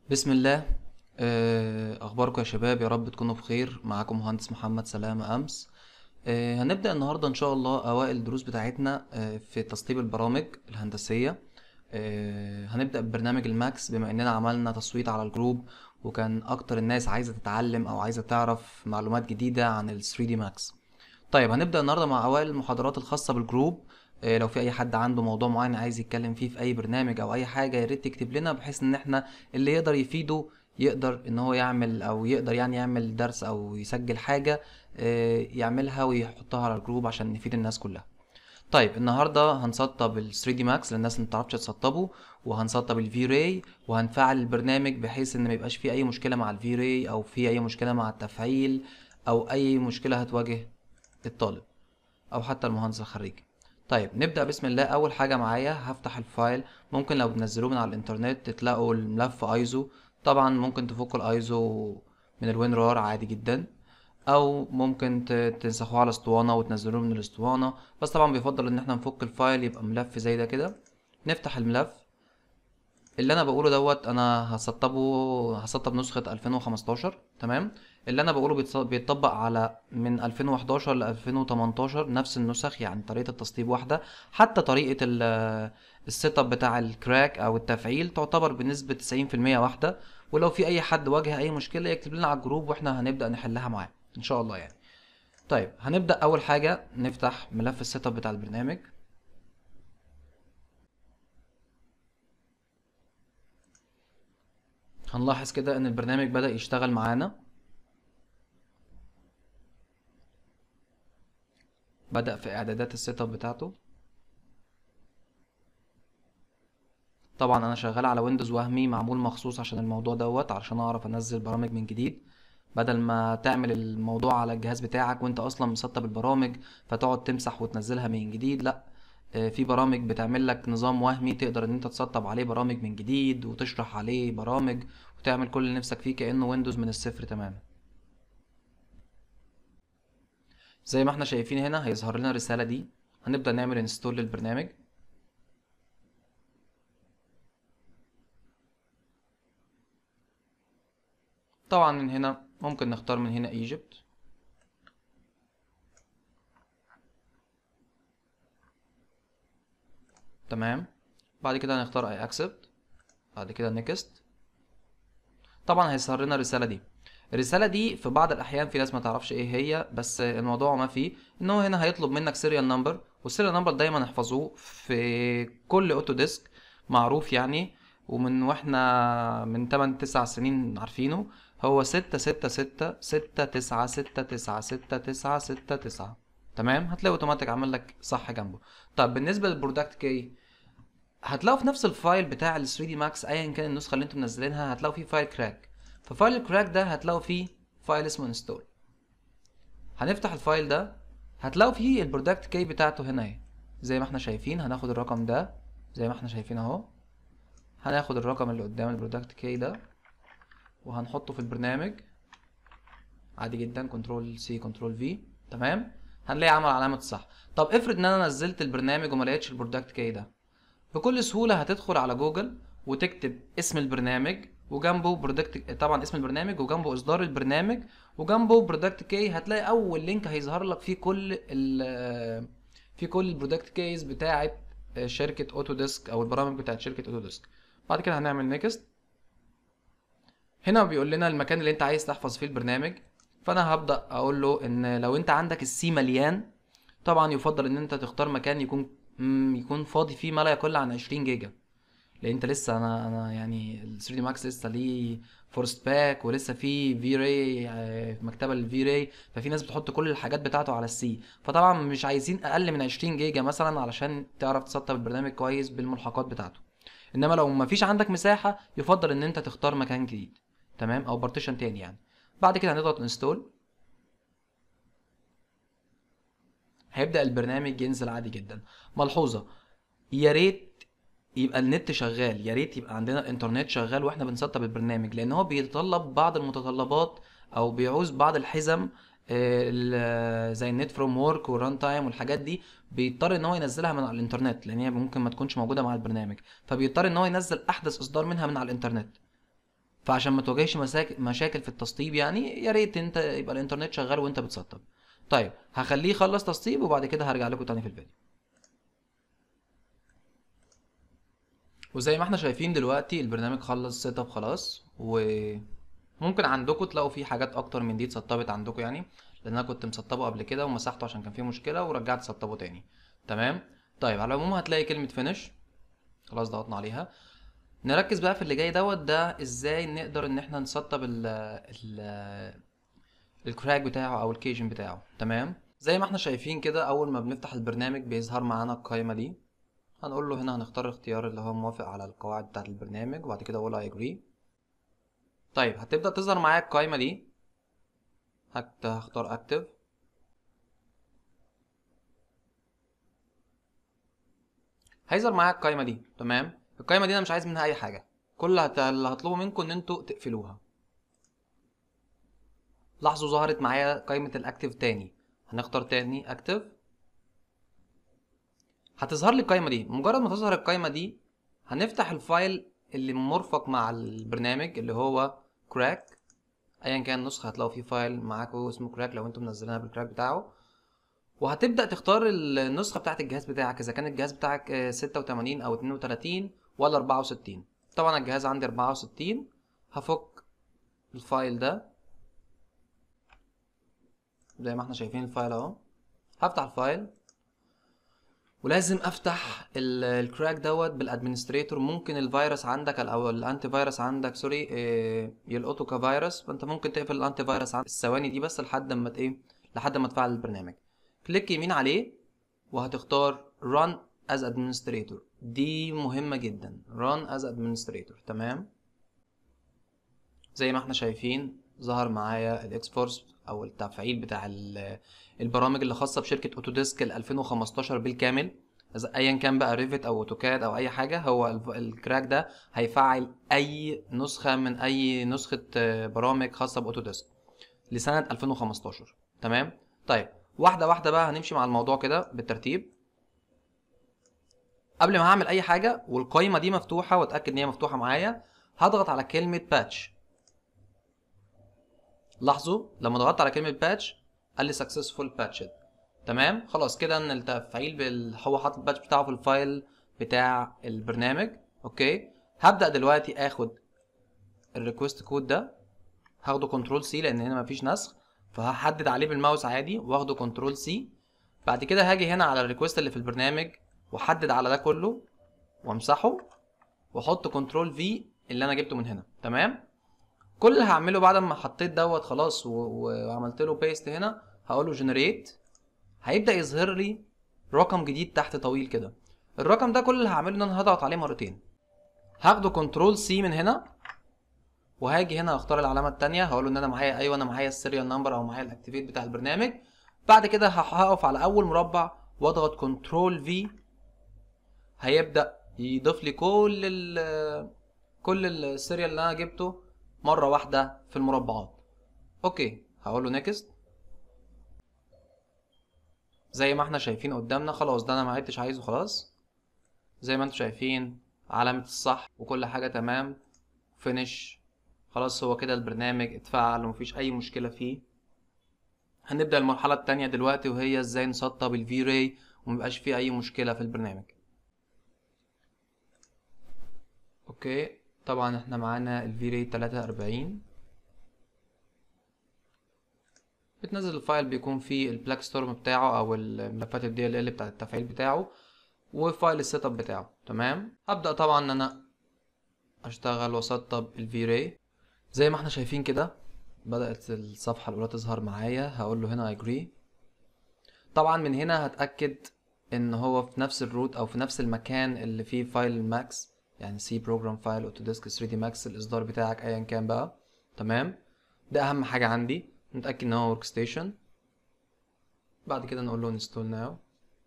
بسم الله آه، اخباركم يا شباب يا رب تكونوا بخير معاكم مهندس محمد سلامة امس آه، هنبدأ النهاردة ان شاء الله اوائل الدروس بتاعتنا آه، في تسطيب البرامج الهندسية آه، هنبدأ ببرنامج الماكس بما اننا عملنا تصويت على الجروب وكان اكتر الناس عايزة تتعلم او عايزة تعرف معلومات جديدة عن ال 3D Max طيب هنبدأ النهاردة مع اوائل المحاضرات الخاصة بالجروب آه، لو في اي حد عنده موضوع معين عايز يتكلم فيه في اي برنامج او اي حاجة يا ريت تكتب لنا بحيث ان احنا اللي يقدر يفيده يقدر ان هو يعمل او يقدر يعني يعمل درس او يسجل حاجة آه، يعملها ويحطها على الجروب عشان نفيد الناس كلها طيب النهارده هنسطب ال 3 دي ماكس للناس اللي متعرفش تسطبه وهنسطب الفي راي وهنفعل البرنامج بحيث ان ما يبقاش فيه اي مشكله مع الفي راي او في اي مشكله مع التفعيل او اي مشكله هتواجه الطالب او حتى المهندس الخريجي طيب نبدأ بسم الله أول حاجة معايا هفتح الفايل ممكن لو بتنزلوه من على الإنترنت تلاقوا الملف ايزو طبعا ممكن تفكوا الايزو من الوين رار عادي جدا او ممكن ت- تنسخوه على اسطوانة وتنزلوه من الاسطوانة بس طبعا بيفضل ان احنا نفك الفايل يبقى ملف زي ده كده نفتح الملف اللي انا بقوله دوت انا هسطبه هسطب نسخة 2015 تمام اللي انا بقوله بيتص- بيتطبق على من 2011 ل 2018 نفس النسخ يعني طريقة التسطيب واحدة حتى طريقة ال- السيت اب بتاع الكراك او التفعيل تعتبر بنسبة 90% واحدة ولو في اي حد واجه اي مشكلة يكتب لنا على الجروب واحنا هنبدأ نحلها معاه ان شاء الله يعني طيب هنبدأ اول حاجة نفتح ملف السيت اب بتاع البرنامج هنلاحظ كده ان البرنامج بدأ يشتغل معانا بدأ في اعدادات السيت اب بتاعته طبعا انا شغال على ويندوز وهمي معمول مخصوص عشان الموضوع دوت علشان اعرف انزل برامج من جديد بدل ما تعمل الموضوع على الجهاز بتاعك وانت اصلا مسطب البرامج فتقعد تمسح وتنزلها من جديد لا آه، في برامج بتعمل لك نظام وهمي تقدر ان انت تسطب عليه برامج من جديد وتشرح عليه برامج وتعمل كل اللي نفسك فيه كأنه ويندوز من الصفر تماما زي ما احنا شايفين هنا هيظهر لنا الرسالة دي هنبدأ نعمل انستول للبرنامج طبعا من هنا ممكن نختار من هنا ايجيبت تمام بعد كده هنختار اي اكسبت بعد كده نيكست طبعا هيظهر لنا الرساله دي الرساله دي في بعض الاحيان في ناس ما تعرفش ايه هي بس الموضوع ما فيه ان هو هنا هيطلب منك سيريال نمبر والسيريال نمبر دايما احفظوه في كل اوتو ديسك معروف يعني ومن واحنا من 8 9 سنين عارفينه هو ستة ستة ستة ستة تسعة ستة تسعة ستة تسعة ستة تسعة تمام هتلاقي اوتوماتيك عامل لك صح جنبه طب بالنسبة للبرودكت كي هتلاقوا في نفس الفايل بتاع ال 3 دي ماكس ايا كان النسخة اللي انتم منزلينها هتلاقوا فيه فايل كراك ففايل الكراك ده هتلاقوا فيه فايل اسمه انستول هنفتح الفايل ده هتلاقوا فيه البرودكت كي بتاعته هنا اهي زي ما احنا شايفين هناخد الرقم ده زي ما احنا شايفين اهو هناخد الرقم اللي قدام البرودكت كي ده وهنحطه في البرنامج عادي جدا كنترول سي كنترول في تمام هنلاقي عمل علامة صح طب افرض ان انا نزلت البرنامج وما لقيتش البرودكت كي ده بكل سهولة هتدخل على جوجل وتكتب اسم البرنامج وجنبه برودكت طبعا اسم البرنامج وجنبه اصدار البرنامج وجنبه برودكت كي هتلاقي اول لينك هيظهر لك فيه كل ال في كل البرودكت كيز بتاعه شركة اوتو ديسك او البرامج بتاعه شركة اوتو ديسك بعد كده هنعمل نيكست هنا بيقول لنا المكان اللي انت عايز تحفظ فيه البرنامج فانا هبدأ اقول له ان لو انت عندك السي مليان طبعا يفضل ان انت تختار مكان يكون مم، يكون فاضي فيه ما لا يقل عن 20 جيجا لان انت لسه انا انا يعني ال 3 دي ماكس لسه ليه فورست باك ولسه في في راي مكتبه للفي راي ففي ناس بتحط كل الحاجات بتاعته على السي فطبعا مش عايزين اقل من 20 جيجا مثلا علشان تعرف تسطب البرنامج كويس بالملحقات بتاعته انما لو مفيش عندك مساحه يفضل ان انت تختار مكان جديد تمام او بارتيشن تاني يعني بعد كده هنضغط انستول هيبدأ البرنامج ينزل عادي جدا ملحوظة يا ريت يبقى النت شغال يا ريت يبقى عندنا الانترنت شغال واحنا بنسطب البرنامج لان هو بيتطلب بعض المتطلبات او بيعوز بعض الحزم آه، ال- زي النت فروم ورك والران تايم والحاجات دي بيضطر ان هو ينزلها من على الانترنت لان هي ممكن ما تكونش موجوده مع البرنامج فبيضطر ان هو ينزل احدث اصدار منها من على الانترنت فعشان ما تواجهش مساك... مشاكل في التسطيب يعني يا ريت انت يبقى الانترنت شغال وانت بتسطب طيب هخليه يخلص تسطيب وبعد كده هرجع لكم تاني في الفيديو وزي ما احنا شايفين دلوقتي البرنامج خلص سيت اب خلاص وممكن عندكم تلاقوا فيه حاجات اكتر من دي اتسطبت عندكم يعني لان انا كنت مسطبه قبل كده ومسحته عشان كان فيه مشكله ورجعت اسطبه تاني تمام طيب على العموم هتلاقي كلمه فينش خلاص ضغطنا عليها نركز بقى في اللي جاي دوت ده ازاي نقدر ان احنا نسطب ال ال الكراك بتاعه او الكيجن بتاعه تمام زي ما احنا شايفين كده اول ما بنفتح البرنامج بيظهر معانا القائمه دي هنقول له هنا هنختار الاختيار اللي هو موافق على القواعد بتاعه البرنامج وبعد كده اقول I agree طيب هتبدا تظهر معايا القائمه دي هكت- هختار اكتف هيظهر معايا القائمه دي تمام القائمه دي انا مش عايز منها اي حاجه كل هت- اللي هطلبه منكم ان انتوا تقفلوها لاحظوا ظهرت معايا قائمه الاكتف تاني هنختار تاني اكتف هتظهر لي القائمه دي مجرد ما تظهر القائمه دي هنفتح الفايل اللي مرفق مع البرنامج اللي هو كراك ايا كان النسخه هتلاقوا فيه فايل معاكم اسمه كراك لو انتم منزلينها بالكراك بتاعه وهتبدا تختار النسخه بتاعه الجهاز بتاعك اذا كان الجهاز بتاعك آه، 86 او 32 ولا 64 طبعا الجهاز عندي 64 هفك الفايل ده زي ما احنا شايفين الفايل اهو هفتح الفايل ولازم افتح ال- الكراك دوت بالادمنستريتور ممكن الفيروس عندك او الانتي فيروس عندك سوري إيه، يلقطه كفيروس فانت ممكن تقفل الانتي فيروس عندك الثواني دي بس لحد ما ت- ايه لحد ما تفعل البرنامج كليك يمين عليه وهتختار run as administrator دي مهمة جدا run as administrator تمام زي ما احنا شايفين ظهر معايا الاكسبورس او التفعيل بتاع ال- البرامج اللي خاصه بشركه اوتوديسك ال 2015 بالكامل إذا ايا كان بقى ريفت او اوتوكاد او اي حاجه هو الف- الكراك ده هيفعل اي نسخه من اي نسخه آه، برامج خاصه باوتوديسك لسنه 2015 تمام طيب واحده واحده بقى هنمشي مع الموضوع كده بالترتيب قبل ما هعمل اي حاجه والقايمه دي مفتوحه واتاكد ان هي مفتوحه معايا هضغط على كلمه باتش لاحظوا لما ضغطت على كلمه باتش قال لي successful patched تمام خلاص كده ان التفعيل بال... هو حاطط الباتش بتاعه في الفايل بتاع البرنامج اوكي هبدا دلوقتي اخد الريكوست كود ده هاخده كنترول سي لان هنا مفيش نسخ فهحدد عليه بالماوس عادي واخده كنترول سي بعد كده هاجي هنا على الريكوست اللي في البرنامج واحدد على ده كله وامسحه واحط كنترول في اللي انا جبته من هنا تمام كل اللي هعمله بعد ما حطيت دوت خلاص و- و- وعملت له بيست هنا هقول له جنريت هيبدا يظهر لي رقم جديد تحت طويل كده الرقم ده كل اللي هعمله ان انا هضغط عليه مرتين هاخده كنترول سي من هنا وهاجي هنا اختار العلامه التانية هقول له ان انا معايا ايوه انا معايا السيريال نمبر او معايا الاكتيفيت بتاع البرنامج بعد كده هح- هقف على اول مربع واضغط كنترول في هيبدا يضيف لي كل ال كل السيريال اللي انا جبته مره واحده في المربعات اوكي هقول له نيكست زي ما احنا شايفين قدامنا خلاص ده انا ما عدتش عايزه خلاص زي ما انتم شايفين علامة الصح وكل حاجة تمام فينش خلاص هو كده البرنامج اتفعل ومفيش اي مشكلة فيه هنبدأ المرحلة التانية دلوقتي وهي ازاي نسطب الفي راي وميبقاش فيه اي مشكلة في البرنامج اوكي طبعا احنا معانا الفي راي 43 بتنزل الفايل بيكون فيه البلاك ستورم بتاعه او الملفات الدي ال ال بتاعت التفعيل بتاعه وفايل السيت اب بتاعه تمام هبدا طبعا ان انا اشتغل واسطب الفي راي زي ما احنا شايفين كده بدات الصفحه الاولى تظهر معايا هقول له هنا اجري طبعا من هنا هتاكد ان هو في نفس الروت او في نفس المكان اللي فيه فايل ماكس يعني سي بروجرام فايل اوتوديسك 3 دي ماكس الاصدار بتاعك ايا كان بقى تمام ده اهم حاجه عندي نتاكد ان هو ورك ستيشن بعد كده نقول له انستول ناو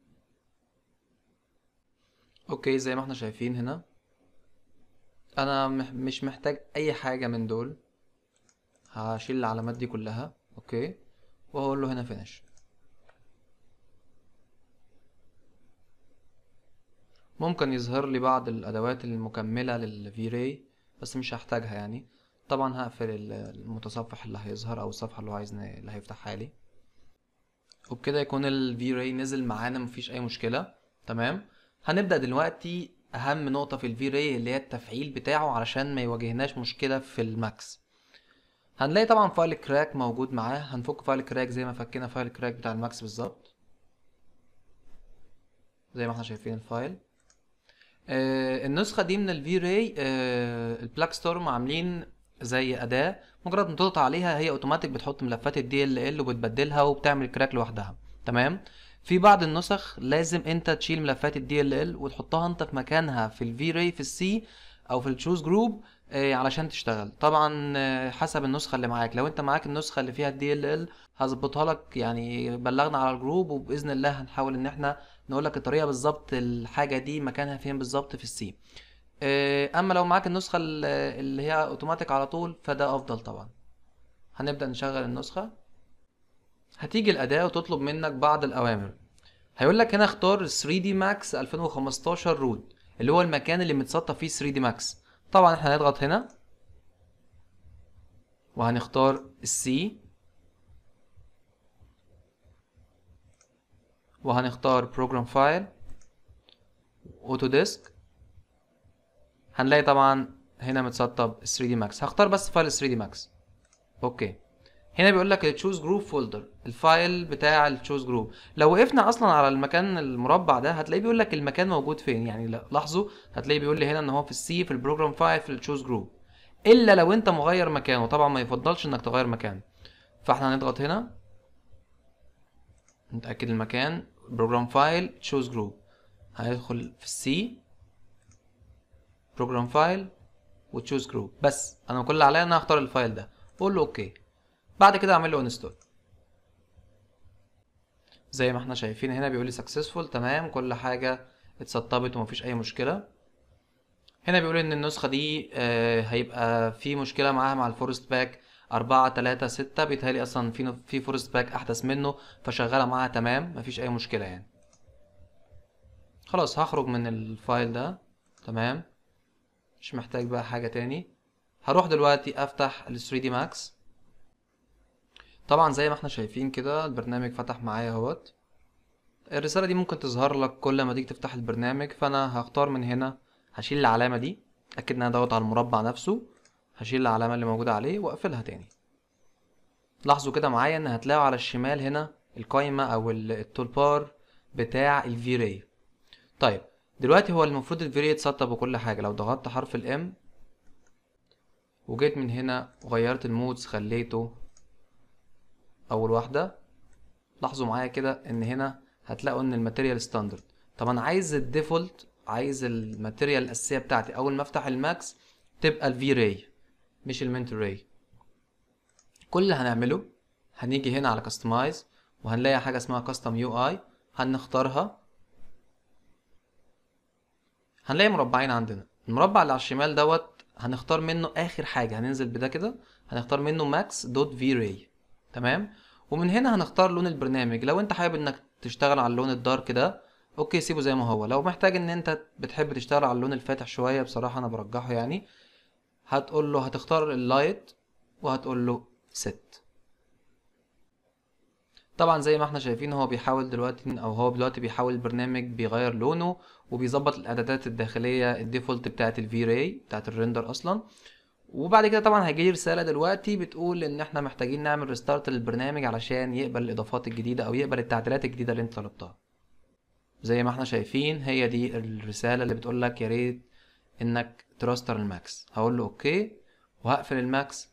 اوكي زي ما احنا شايفين هنا انا مح مش محتاج اي حاجه من دول هشيل العلامات دي كلها اوكي وهقول له هنا فينش ممكن يظهر لي بعض الادوات المكمله للفي راي بس مش هحتاجها يعني طبعا هقفل ال- المتصفح اللي هيظهر او الصفحه اللي هو عايز ن- اللي هيفتحها لي وبكده يكون ال V-Ray نزل معانا مفيش اي مشكله تمام هنبدا دلوقتي اهم نقطه في ال V-Ray اللي هي التفعيل بتاعه علشان ما يواجهناش مشكله في الماكس هنلاقي طبعا فايل كراك موجود معاه هنفك فايل كراك زي ما فكينا فايل كراك بتاع الماكس بالظبط زي ما احنا شايفين الفايل آه النسخة دي من الفي راي آه البلاك ستورم عاملين زي أداة مجرد ما تضغط عليها هي اوتوماتيك بتحط ملفات الدي ال ال وبتبدلها وبتعمل كراك لوحدها تمام في بعض النسخ لازم انت تشيل ملفات الدي ال ال وتحطها انت في مكانها في الفي راي في السي او في التشوز جروب آه علشان تشتغل طبعا آه حسب النسخة اللي معاك لو انت معاك النسخة اللي فيها الدي ال ال هظبطها لك يعني بلغنا على الجروب وبإذن الله هنحاول ان احنا نقول لك الطريقه بالظبط الحاجه دي مكانها فين بالظبط في السي آه، اما لو معاك النسخه ال- اللي هي اوتوماتيك على طول فده افضل طبعا هنبدا نشغل النسخه هتيجي الاداه وتطلب منك بعض الاوامر هيقول لك هنا اختار 3 دي ماكس 2015 روت اللي هو المكان اللي متسطب فيه 3 دي ماكس طبعا احنا هنضغط هنا وهنختار السي وهنختار بروجرام فايل اوتوديسك هنلاقي طبعا هنا متسطب 3 دي ماكس هختار بس فايل 3 دي ماكس اوكي هنا بيقول لك تشوز جروب فولدر الفايل بتاع التشوز جروب لو وقفنا اصلا على المكان المربع ده هتلاقيه بيقول لك المكان موجود فين يعني لا- لاحظوا هتلاقيه بيقول لي هنا ان هو في السي في البروجرام فايل في التشوز جروب الا لو انت مغير مكانه طبعا ما يفضلش انك تغير مكانه فاحنا هنضغط هنا نتأكد المكان بروجرام فايل تشوز جروب هندخل في السي بروجرام فايل وتشوز جروب بس انا كل اللي عليا ان انا اختار الفايل ده اقول له اوكي بعد كده اعمل له انستول زي ما احنا شايفين هنا بيقول لي سكسسفول تمام كل حاجه اتسطبت ومفيش اي مشكله هنا بيقول ان النسخه دي آه هيبقى في مشكله معاها مع الفورست باك أربعة تلاتة ستة بيتهيألي أصلا في في فورست باك أحدث منه فشغالة معاها تمام مفيش أي مشكلة يعني خلاص هخرج من الفايل ده تمام مش محتاج بقى حاجة تاني هروح دلوقتي أفتح ال 3 دي ماكس طبعا زي ما احنا شايفين كده البرنامج فتح معايا اهوت الرسالة دي ممكن تظهر لك كل ما تيجي تفتح البرنامج فأنا هختار من هنا هشيل العلامة دي أكد إن أنا ضغط على المربع نفسه هشيل العلامة اللي موجودة عليه وأقفلها تاني لاحظوا كده معايا إن هتلاقوا على الشمال هنا القايمة أو ال- التول بار بتاع الفي طيب دلوقتي هو المفروض الفيري يتسطب وكل حاجة لو ضغطت حرف الام وجيت من هنا وغيرت المودز خليته أول واحدة لاحظوا معايا كده إن هنا هتلاقوا إن الماتيريال ستاندرد طب أنا عايز الديفولت عايز الماتيريال الأساسية بتاعتي أول ما أفتح الماكس تبقى الفي راي مش المنت راي كل اللي هنعمله هنيجي هنا على كاستمايز وهنلاقي حاجة اسمها كاستم يو اي هنختارها هنلاقي مربعين عندنا المربع اللي على الشمال دوت هنختار منه اخر حاجه هننزل بده كده هنختار منه ماكس دوت في راي تمام ومن هنا هنختار لون البرنامج لو انت حابب انك تشتغل على اللون الدارك ده اوكي سيبه زي ما هو لو محتاج ان انت بتحب تشتغل على اللون الفاتح شويه بصراحه انا برجحه يعني هتقول له هتختار اللايت وهتقول له ست طبعا زي ما احنا شايفين هو بيحاول دلوقتي او هو دلوقتي بيحاول البرنامج بيغير لونه وبيظبط الاعدادات الداخليه الديفولت بتاعه الفي راي بتاعه الريندر اصلا وبعد كده طبعا هيجيلي رساله دلوقتي بتقول ان احنا محتاجين نعمل ريستارت للبرنامج علشان يقبل الاضافات الجديده او يقبل التعديلات الجديده اللي انت طلبتها زي ما احنا شايفين هي دي الرساله اللي بتقول لك يا ريت انك تراستر الماكس هقول له اوكي وهقفل الماكس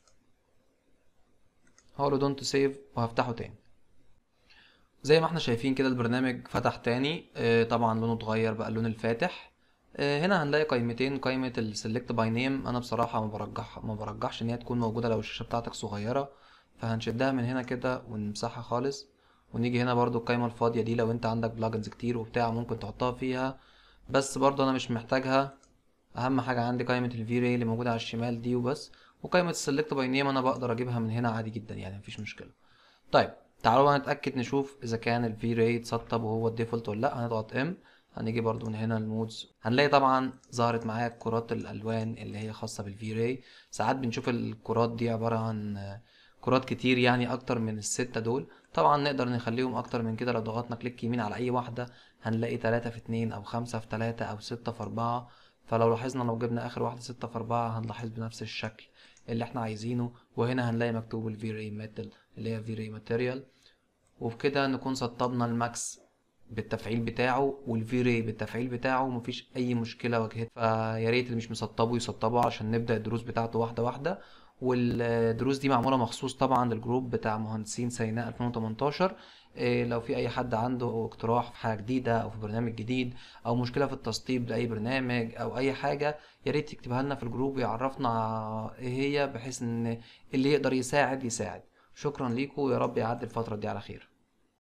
هقول له دونت سيف وهفتحه تاني زي ما احنا شايفين كده البرنامج فتح تاني اه طبعا لونه اتغير بقى اللون الفاتح اه هنا هنلاقي قائمتين قائمة السلكت باي نيم انا بصراحة ما برجح ما برجحش ان هي تكون موجودة لو الشاشة بتاعتك صغيرة فهنشدها من هنا كده ونمسحها خالص ونيجي هنا برضو القائمة الفاضية دي لو انت عندك بلاجنز كتير وبتاع ممكن تحطها فيها بس برضو انا مش محتاجها اهم حاجة عندي قائمة الفي راي اللي موجودة على الشمال دي وبس وقائمة السلكت باي نيم انا بقدر اجيبها من هنا عادي جدا يعني مفيش مشكلة طيب تعالوا بقى نتأكد نشوف إذا كان ال V-Ray اتسطب وهو الديفولت ولا لأ هنضغط M هنيجي برضو من هنا المودز هنلاقي طبعا ظهرت معايا كرات الالوان اللي هي خاصه بالفي راي ساعات بنشوف الكرات دي عباره عن كرات كتير يعني اكتر من الستة دول طبعا نقدر نخليهم اكتر من كده لو ضغطنا كليك يمين على اي واحدة هنلاقي تلاتة في اتنين او خمسة في تلاتة او ستة في اربعة فلو لاحظنا لو جبنا اخر واحدة ستة في اربعة هنلاحظ بنفس الشكل اللي احنا عايزينه وهنا هنلاقي مكتوب الفي راي ميتال اللي هي في راي ماتيريال وبكده نكون سطبنا الماكس بالتفعيل بتاعه والفي راي بالتفعيل بتاعه ومفيش اي مشكله واجهت فيا ريت اللي مش مسطبه يسطبه عشان نبدا الدروس بتاعته واحده واحده والدروس دي معموله مخصوص طبعا للجروب بتاع مهندسين سيناء 2018 إيه لو في اي حد عنده اقتراح في حاجه جديده او في برنامج جديد او مشكله في التسطيب لاي برنامج او اي حاجه يا ريت يكتبها لنا في الجروب ويعرفنا ايه هي بحيث ان اللي يقدر يساعد يساعد شكرا ليكم ويا رب يعدي الفتره دي على خير